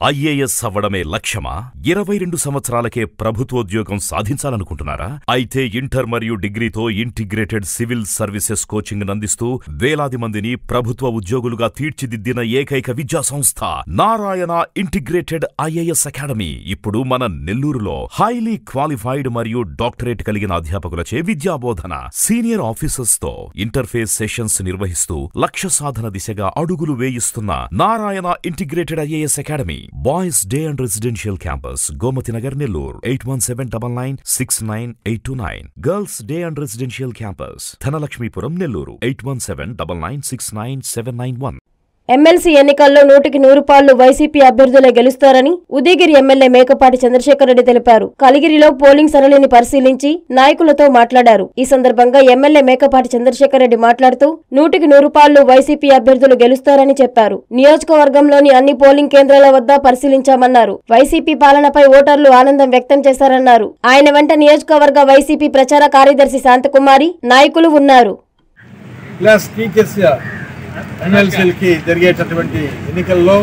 IAS అవ్వడమే లక్ష్యమా ఇరవై రెండు సంవత్సరాలకే ప్రభుత్వోద్యోగం సాధించాలనుకుంటున్నారా అయితే ఇంటర్ మరియు డిగ్రీతో ఇంటిగ్రేటెడ్ సివిల్ సర్వీసెస్ కోచింగ్ అందిస్తూ వేలాది మందిని ప్రభుత్వ ఉద్యోగులుగా తీర్చిదిద్దిన ఏకైక విద్యా సంస్థ నారాయణ ఇంటిగ్రేటెడ్ ఐఏఎస్ అకాడమీ ఇప్పుడు మన నెల్లూరులో హైలీ క్వాలిఫైడ్ మరియు డాక్టరేట్ కలిగిన అధ్యాపకులచే విద్యాబోధన సీనియర్ ఆఫీసర్స్ తో ఇంటర్ఫేస్ సెషన్స్ నిర్వహిస్తూ లక్ష్య సాధన దిశగా అడుగులు వేయిస్తున్న Narayana integrated IAS academy boys day and residential campus Gomathi Nagar Nellore eight one seven double nine six nine eight two nine girls day and residential campus Dhanalakshmipuram Nellore eight one seven double nine six nine seven nine one MLC ఎన్నికల్లో నూటికి నూరు పాళ్లు YCP అభ్యర్థులే గెలుస్తారని Udayagiri MLA Mekapati Chandrasekhar Reddy తెలిపారు కలిగిరిలో polling సరళిని పరిశీలించి నాయకులతో మాట్లాడారు ఈ సందర్భంగా ఎమ్మెల్యే మేకపాటి చంద్రశేఖర్ రెడ్డి మాట్లాడుతూ నూటికి నూరు పాళ్లు వైసీపీ అభ్యర్థులు గెలుస్తారని చెప్పారు నియోజకవర్గంలోని అన్ని పోలింగ్ కేంద్రాల వద్ద పరిశీలించామన్నారు వైసీపీ పాలనపై ఓటర్లు ఆనందం వ్యక్తం చేశారన్నారు ఆయన వెంట నియోజకవర్గ వైసీపీ ప్రచార కార్యదర్శి శాంతకుమారి నాయకులు ఉన్నారు ప్లస్ టీచర్స్ ఎమ్మెల్సీలకి జరిగేటటువంటి ఎన్నికల్లో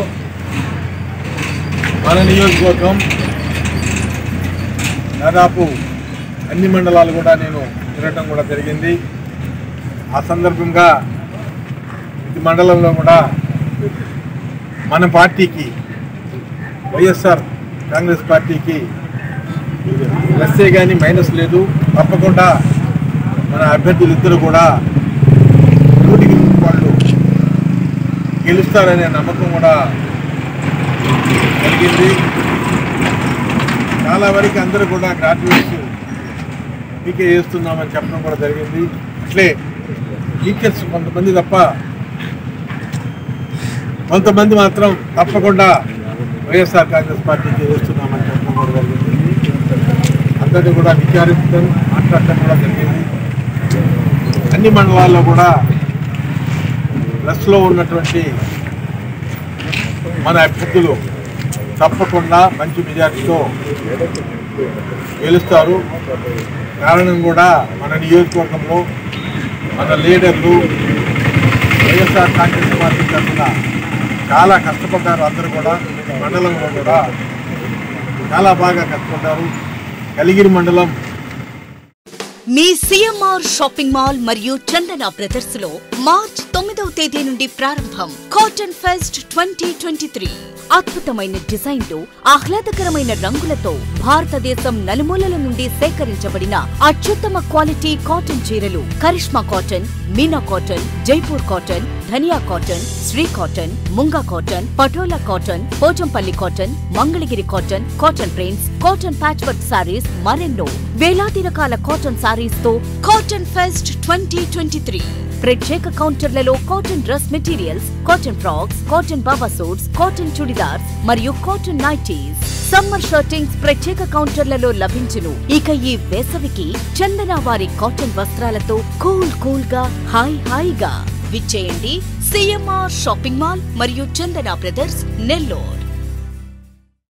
మన నియోజకవర్గం దాదాపు అన్ని మండలాలు కూడా నేను తిరగటం కూడా జరిగింది ఆ సందర్భంగా ప్రతి మండలంలో కూడా మన పార్టీకి వైఎస్ఆర్ కాంగ్రెస్ పార్టీకి ప్లస్సే కానీ మైనస్ లేదు తప్పకుండా మన అభ్యర్థులు ఇద్దరు కూడా నూటికి నూరు వాళ్ళు గెలుస్తారనే నమ్మకం కూడా కలిగింది చాలా వరకు అందరూ కూడా గ్రాడ్యుయేట్స్ పీకే చేస్తున్నామని చెప్పడం కూడా జరిగింది అట్లే టీచర్స్ కొంతమంది తప్ప కొంతమంది మాత్రం తప్పకుండా వైఎస్ఆర్ కాంగ్రెస్ పార్టీకి చేస్తున్నామని చెప్పడం కూడా జరిగింది అందరినీ కూడా విచారించడం మాట్లాడటం కూడా జరిగింది అన్ని మండలాల్లో కూడా ప్లస్లో ఉన్నటువంటి మన అభ్యర్థులు తప్పకుండా మంచి మెజార్టీతో గెలుస్తారు కారణం కూడా మన నియోజకవర్గంలో మన లీడర్లు వైఎస్ఆర్ కాంగ్రెస్ పార్టీ తరఫున చాలా కష్టపడ్డారు అందరూ కూడా మండలంలో కూడా చాలా బాగా కష్టపడ్డారు కలిగిరి మండలం మీ సిఎంఆర్ షాపింగ్ మాల్ మరియు చందన బ్రదర్స్ లో మార్చ్ తొమ్మిదవ తేదీ నుండి ప్రారంభం cotton fest twenty twenty three అద్భుతమైన డిజైన్లు ఆహ్లాదకరమైన రంగులతో భారతదేశం నలుమూలల నుండి సేకరించబడిన అత్యుత్తమ క్వాలిటీ కాటన్ చీరలు Karishma cotton Meena cotton Jaipur cotton Dhaniya cotton Shri cotton Munga cotton Patola cotton Pochampalli cotton Mangalagiri cotton cotton prints cotton patch work sarees మరెన్నో వేలాది రకాల కాటన్ సారీస్ తో cotton fest twenty twenty three ప్రత్యేక కౌంటర్లలో cotton dress materials cotton frocks cotton baba suits cotton churidars మరియు కాటన్ నైటీస్ సమ్మర్ షర్టింగ్స్ ప్రత్యేక కౌంటర్లలో లభించును ఇక ఈ వేసవికి చందన వారి కాటన్ వస్త్రాలతో కూల్ కూల్ గా హాయ్ హాయిగా విచ్చేయండి సిఎంఆర్ షాపింగ్ మాల్ మరియు చందన బ్రదర్స్ నెల్లూరు